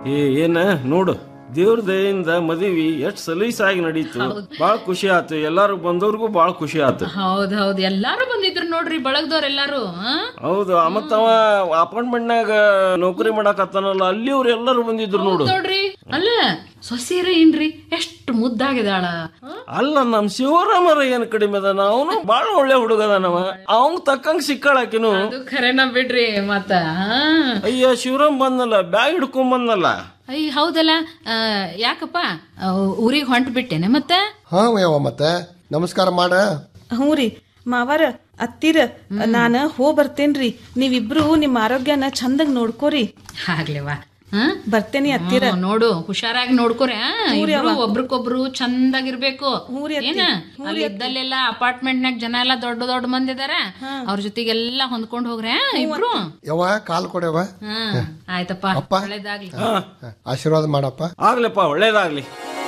ಏ ಏನ ನೋಡು ದೇವ್ರ ದಯೆಯಿಂದ ಮದುವೆ ಎಷ್ಟ್ ಸಲೀಸಾಗಿ ನಡೀತು ಬಾಳ ಖುಷಿ ಆತು ಎಲ್ಲಾರು ಬಂದವ್ರಿಗೂ ಬಾಳ ಖುಷಿ ಆತು ಹೌದ್ ಹೌದ್ ಎಲ್ಲಾರು ಬಂದಿದ್ರು ನೋಡ್ರಿ ಬಳಗದವ್ರ ಎಲ್ಲಾರು ಆ? ಹೌದು ಮತ್ತವ ಅಪಾರ್ಟ್ಮೆಂಟ್ನಾಗ ನೌಕರಿ ಮಾಡಾಕತ್ತಾನಲ್ಲ ಅಲ್ಲಿ ಅವ್ರು ಎಲ್ಲರೂ ಬಂದಿದ್ರು ನೋಡು ನೋಡ್ರಿ ಅಲ್ಲ ಸೊಸೀರ ಏನ್ರಿ ಎಷ್ಟು ಮುದ್ದಾಗಿದಾಳ ಆ? ಅಲ್ಲ ನಮ್ ಶಿವರಾಮರ ಏನ್ ಕಡಿಮೆ ಅದಾನ ಅವನು ಬಾಳ ಒಳ್ಳೆ ಹುಡುಗ ಅದಾನವ ಅವಂಗ್ ತಕ್ಕಂಗ್ ಸಿಕ್ಕಾಳಾಕಿನು ಅದು ಖರೇನ ಬಿಡ್ರಿ ಮತ್ತ ಆ? ಅಯ್ಯ ಶಿವರಾಮ್ ಬಂದಲ್ಲ ಬ್ಯಾಗ್ ಹಿಡ್ಕೊಂಡ್ ಬಂದಲ್ಲ ಅಯ್ಯ ಹೌದಲ್ಲ ಆ, ಯಾಕಪ್ಪ ಊರಿಗೆ ಹೊಂಟ್ ಬಿಟ್ಟೆನೆ ಮತ್ತ ಹಾ ಯವ್ವ ಮತ್ತೆ ನಮಸ್ಕಾರ ಮಾಡ ಹ್ಞೂ ರೀ ಮಾವಾರ ಅತ್ತಿರ ನಾನ ಹೋ ಬರ್ತೇನ್ರಿ ನೀವಿಬ್ರು ನಿಮ್ಮ ಆರೋಗ್ಯನ ಚಂದಾಗ ನೋಡ್ಕೋರಿ ಆಗ್ಲೇವಾ ಆ? ಬರ್ತೇನಿ ಅತ್ತಿರ ಹ್ಮ್, ನೋಡು ಹುಷಾರಾಗಿ ನೋಡ್ಕೊರೆ ಆ? ಇಬ್ರು ಒಬ್ರಿಗೊಬ್ರು ಚಂದಾಗಿರ್ಬೇಕು ಏನ ಅಲ್ಲಿ ಇದ್ದಲ್ಲೆಲ್ಲ ಅಪಾರ್ಟ್ಮೆಂಟ್ ನಾಗ ಜನ ಎಲ್ಲಾ ದೊಡ್ಡ ದೊಡ್ಡ ಮಂದಿ ಇದಾರ ಅವ್ರ ಜೊತೆಗೆಲ್ಲ ಹೊಂದ್ಕೊಂಡ್ ಹೋಗ್ರೆ ಆ, ಇಬ್ರು ಯವ್ವ ಕಾಲ್ ಕೊಡ್ಯವ ಹಾ ಆಯ್ತಪ್ಪ ಅಪ್ಪ. ಒಳ್ಳೇದಾಗ್ಲಿ ಆಶೀರ್ವಾದ ಮಾಡಪ್ಪ ಆಗ್ಲಪ್ಪ ಒಳ್ಳೇದಾಗ್ಲಿ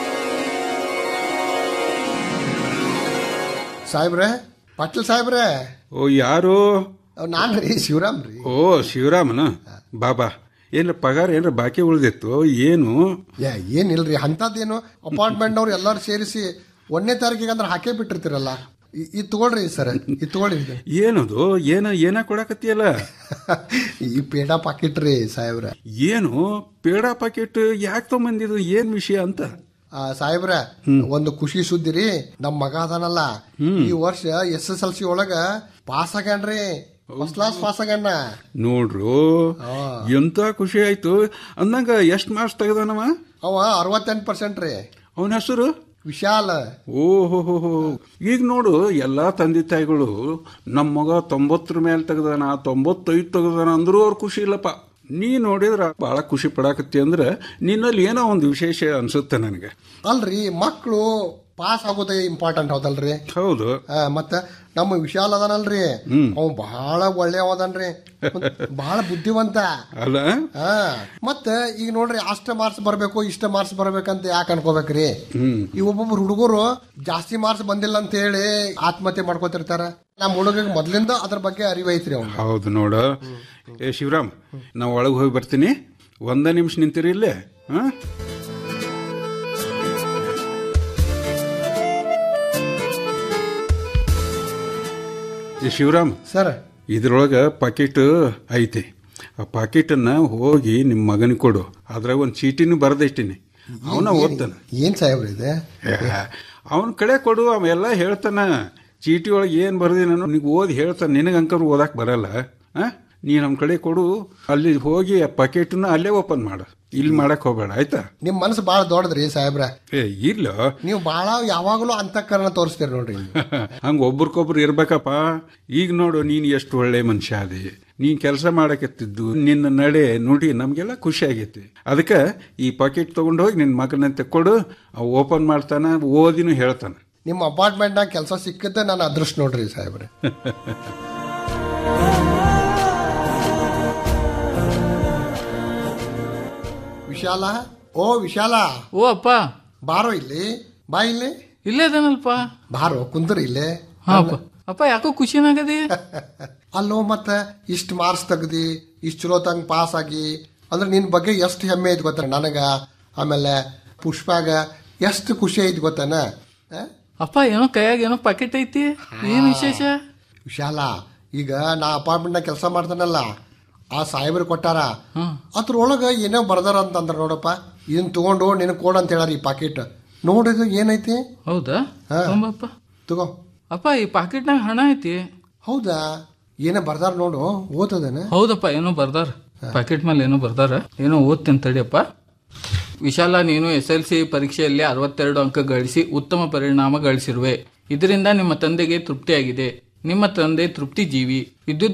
ಸಾಹೇಬ್ರೆ ಪಾಟೀಲ್ ಸಾಹೇಬ್ರೆ ಓ ಯಾರು ನಾನ್ ರೀ ಶಿವರಾಮ್ ರೀ ಓ ಶಿವರಾಮನ ಬಾಬಾ ಏನ್ರ ಪಗಾರ ಏನ್ರ ಬಾಕಿ ಉಳ್ದಿತ್ತು ಏನು ಯಾ ಏನಿಲ್ರಿ ಅಂತದ್ದೇನು ಅಪಾರ್ಟ್ಮೆಂಟ್ನವ್ರು ಎಲ್ಲರೂ ಸೇರಿಸಿ ಒಂದನೇ ತಾರೀಕಿಗೆ ಅಂದ್ರೆ ಹಾಕೇ ಬಿಟ್ಟಿರ್ತೀರಲ್ಲ ಇ- ಇದ್ ತಗೊಳ್ರಿ ಸರ್ ಇದು ತಗೊಳ್ರಿ ಇದು. ಏನದು ಏನ ಏನ ಕೊಡಕತ್ತಿಯಲ್ಲ ಈ ಪೇಡ ಪಾಕಿಟ್ ರೀ ಸಾಹೇಬ್ರ ಏನು ಪೇಡ ಪಾಕೆಟ್ ಯಾಕೆ ತೊಗೊಂಬಂದಿದ್ದು ಏನ್ ವಿಷಯ ಅಂತ ಆ, ಸಾಹೇಬ್ರ ಒಂದು ಖುಷಿ ಸುದ್ದಿ ರೀ ನಮ್ ಮಗ ಅದಾನಲ್ಲ ಈ ವರ್ಷ ಎಸ್ ಎಸ್ ಎಲ್ ಸಿ ಒಳಗ ಪಾಸ್ ಆಗ್ಯಾನ್ರಿ ಫಸ್ಟ್ ಕ್ಲಾಸ್ ಪಾಸ್ ಆಗ್ಯಾನ ನೋಡ್ರು ಎಂತ ಖುಷಿ ಆಯ್ತು ಅಂದಂಗ ಎಷ್ಟ್ ಮಾರ್ಕ್ಸ್ ತೆಗ್ದಾನವ ಅವ ಅರವತ್ತೆಂಟು ಪರ್ಸೆಂಟ್ ರೀ ಅವನ ಹೆಸರು ವಿಶಾಲ್ ಓಹೋ ಈಗ ನೋಡು ಎಲ್ಲಾ ತಂದೆ ತಾಯಿಗಳು ನಮ್ಮ ಮಗ ತೊಂಬತ್ತರ ಮೇಲೆ ತೆಗ್ದಾನ ತೊಂಬತ್ತೈದು ತೆಗ್ದಾನ ಅಂದ್ರೂ ಅವ್ರ ಖುಷಿ ಇಲ್ಲಪ್ಪ ನೀ ನೋಡಿದ್ರ ಬಹಳ ಖುಷಿ ಪಡಾಕತ್ತಿ ಅಂದ್ರೆ ನಿನ್ನಲ್ಲಿ ಏನೋ ಒಂದು ವಿಶೇಷ ಅನ್ಸುತ್ತೆ ನನಗೆ ಅಲ್ರಿ ಮಕ್ಕಳು ಪಾಸ್ ಆಗೋದೇ ಇಂಪಾರ್ಟೆಂಟ್ ಹೌದಲ್ರಿ ಹೌದು ಆ, ಮತ್ತ ನಮ್ಮ ವಿಶಾಲ್ ಅದಾನಲ್ರಿ ಅವ್ ಬಹಳ ಒಳ್ಳೆ ಅವದನ್ರಿ ಬಹಳ ಬುದ್ಧಿವಂತ ಅಲ್ಲ ಹಾ ಮತ್ತ ಈಗ ನೋಡ್ರಿ ಅಷ್ಟ ಮಾರ್ಕ್ಸ್ ಬರ್ಬೇಕು ಇಷ್ಟ ಮಾರ್ಕ್ಸ್ ಬರ್ಬೇಕಂತ ಯಾಕೆ ಅನ್ಕೋಬೇಕ್ರಿ ಈ ಒಬ್ಬೊಬ್ರು ಹುಡುಗರು ಜಾಸ್ತಿ ಮಾರ್ಕ್ಸ್ ಬಂದಿಲ್ಲ ಅಂತ ಹೇಳಿ ಆತ್ಮಹತ್ಯೆ ಮಾಡ್ಕೋತಿರ್ತಾರ ನಮ್ಮ ಹುಡುಗಿಗೆ ಮೊದ್ಲಿಂದ ಅದ್ರ ಬಗ್ಗೆ ಅರಿವು ಐತ್ರಿ ಅವ್ನು ಹೌದು ನೋಡ ಏ ಶಿವರಾಮ್ ನಾ ಒಳಗೆ ಹೋಗಿ ಬರ್ತೀನಿ ಒಂದ ನಿಮಿಷ ನಿಂತಿರಿ ಇಲ್ಲೇ ಹಾ ಏ ಶಿವರಾಮ್ ಸರ್ ಇದ್ರೊಳಗ ಪಾಕೆಟ್ ಐತಿ ಆ ಪಾಕೆಟನ್ನ ಹೋಗಿ ನಿಮ್ಮ ಮಗನಿಗೆ ಕೊಡು ಅದ್ರಾಗ ಒಂದು ಚೀಟಿನೂ ಬರೆದಿಟ್ಟಿನಿ ಅವನ ಓದ್ತಾನ ಏನ್ ಸಾಹೇಬ್ರ ಇದೆ ಅವನ ಕಡೆ ಕೊಡು ಅವೆಲ್ಲ ಹೇಳ್ತಾನ ಚೀಟಿ ಒಳಗೆ ಏನು ಬರ್ದಿ ನಾನು ನಿನಗೆ ಓದಿ ಹೇಳ್ತಾನೆ ನಿನಗೆ ಅಂಕರ್ ಓದಕ್ಕೆ ಬರಲ್ಲ ಆ? ನೀ ನಮ್ಮ ಕಡೆ ಕೊಡು ಅಲ್ಲಿ ಹೋಗಿ ಆ ಪಾಕೆಟ್ನ ಅಲ್ಲೇ ಓಪನ್ ಮಾಡು ಇಲ್ಲಿ ಮಾಡಕ್ ಹೋಗ್ಬೇಡ ಆಯ್ತಾ ನಿಮ್ ಮನಸ್ಸು ಬಹಳ ದೊಡ್ಡದ್ರಿ ಸಾಹೇಬ್ರ ಏ ಇಲ್ಲ ನೀವು ಬಹಳ ಯಾವಾಗಲೂ ಅಂತಃಕರಣ ತೋರಿಸ್ತೀರಿ ನೋಡ್ರಿ ಹಂಗ ಒಬ್ರಿಗೊಬ್ರು ಇರ್ಬೇಕಪ್ಪ ಈಗ ನೋಡು ನೀನ್ ಎಷ್ಟು ಒಳ್ಳೆ ಮನುಷ್ಯ ಅದಿ ನೀನ್ ಕೆಲಸ ಮಾಡಕತ್ತಿದ್ದು ನಿನ್ನ ನಡೆ ನುಡಿ ನಮ್ಗೆಲ್ಲ ಖುಷಿ ಆಗೈತಿ ಅದಕ್ಕೆ ಈ ಪಾಕೆಟ್ ತಗೊಂಡು ಹೋಗಿ ನಿನ್ನ ಮಗನಂತೆ ಕೊಡು ಅವ್ ಓಪನ್ ಮಾಡ್ತಾನ ಓದಿನೂ ಹೇಳ್ತಾನ ನಿಮ್ಮ ಅಪಾರ್ಟ್ಮೆಂಟ್ನಾಗ ಕೆಲಸ ಸಿಕ್ಕಿದ್ದೆ ನಾನು ಅದೃಷ್ಟ ನೋಡ್ರಿ ಸಾಹೇಬ್ರೆ ವಿಶಾಲ ಓ ವಿಶಾಲ ಓ ಅಪ್ಪ ಬಾರೋ ಇಲ್ಲಿ ಬಾ ಇಲ್ಲಿ ಇಲ್ಲೇ ಇದಾನಲ್ಪ ಬಾರೋ ಕುಂದ್ರಿ ಇಲ್ಲೇ ಹಾ ಅಪ್ಪ ಅಪ್ಪ ಯಾಕೋ ಖುಷಿನಾಗದಿ ಅಲ್ಲೋ ಮತ್ತೆ ಇಷ್ಟು ಮಾರ್ಕ್ಸ್ ತೆಗ್ದಿ ಇಷ್ಟು ಚಲೋ ತಂಗ್ ಪಾಸ್ ಆಗಿ ಅಂದ್ರೆ ನಿನ್ ಬಗ್ಗೆ ಎಷ್ಟು ಹೆಮ್ಮೆ ಐತಿ ಗೊತ್ತ ನನಗ ಆಮೇಲೆ ಪುಷ್ಪಾಗ ಎಷ್ಟು ಖುಷಿ ಐತಿ ಗೊತ್ತನ ಆ? ಅಪ್ಪ ಏನೋ ಕೈಯಾಗ ಏನೋ ಪಾಕೆಟ್ ಐತಿ ಏನ್ ವಿಶೇಷ ವಿಶಾಲ ಈಗ ನಾ ಅಪಾರ್ಟ್ಮೆಂಟ್ನಾಗ ಕೆಲಸ ಮಾಡ್ತಾನಲ್ಲ ಆ ಸಾಹೇಬ್ರು ಕೊಟ್ಟಾರ ಅದ್ರೊಳಗ ಏನೋ ಬರ್ದಾರ ಅಂತಂದ್ರ ನೋಡಪ್ಪ ಇದನ್ನ ತಗೊಂಡು ನಿನಗೆ ಕೊಡು ಅಂತ ಹೇಳಾರ ಈ ಪಾಕೆಟ್ ನೋಡಿದು ಏನೈತಿ ಹೌದಾ ಹಾ. ತೊಂಬಪ್ಪ ತಗೋ ಅಪ್ಪ ಈ ಪಾಕೆಟ್ನಾಗ ಹಣ ಐತಿ ಹೌದಾ ಏನೋ ಬರ್ದಾರ ನೋಡು ಓದದೇನ ಹೌದಪ್ಪ ಏನೋ ಬರ್ದಾರ ಪ್ಯಾಕೆಟ್ ಮೇಲೆ ಏನೋ ಬರ್ದಾರ ಏನೋ ಓದ್ತೀನಿ ತಡಿಯಪ್ಪ ವಿಶಾಲ ನೀನು ಎಸ್ ಎಲ್ ಸಿ ಪರೀಕ್ಷೆಯಲ್ಲಿ ಅರವತ್ತೆರಡು ಅಂಕ ಗಳಿಸಿ ಉತ್ತಮ ಪರಿಣಾಮ ಗಳಿಸಿರುವೆ ಇದರಿಂದ ನಿಮ್ಮ ತಂದೆಗೆ ತೃಪ್ತಿಯಾಗಿದೆ ನಿಮ್ಮ ತಂದೆ ತೃಪ್ತಿ ಜೀವಿ ವಿದ್ಯುತ್